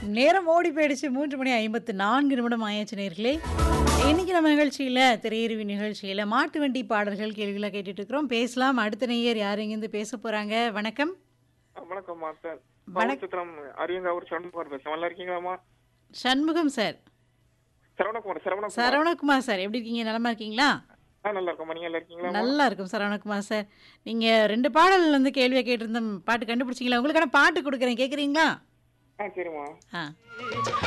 நேரம் ஓடி போயிடுச்சு மூன்று மணி ஐம்பத்து நான்கு நிமிடம் ஆயாச்சு நேர்களே இன்னைக்கு நம்ம நிகழ்ச்சியில் திரையருவி நிகழ்ச்சியில் மாட்டு வண்டி பாடல்கள் கேள்விகளை கேட்டுட்டு இருக்கிறோம் பேசலாம் அடுத்த நேயர் யார் இங்கிருந்து பேச போறாங்க வணக்கம் வணக்கம்மா சார் வணக்~ சித்திரம் அரியங்காவூர் சரவணகுமார் பேசுறேன் நல்லா இருக்கீங்களாம்மா சண்முகம் சார் சரவணகுமார் சரவணகுமார் சரவணகுமார் சார் எப்படி இருக்கீங்க நலமா இருக்கீங்களா ஆ நல்லா இருக்கோம்மா நீங்க நல்லா இருக்கீங்களா நல்லா இருக்கும் சரவணகுமார் சார் நீங்கள் ரெண்டு பாடல் வந்து கேள்வியை கேட்டிருந்த பாட்டு கண்டுபிடிச்சிங்களா உங்களுக்கான பாட்டு கொடுக்குறேன் கேட்குறீங்களா ஆ சரிம்மா ஆ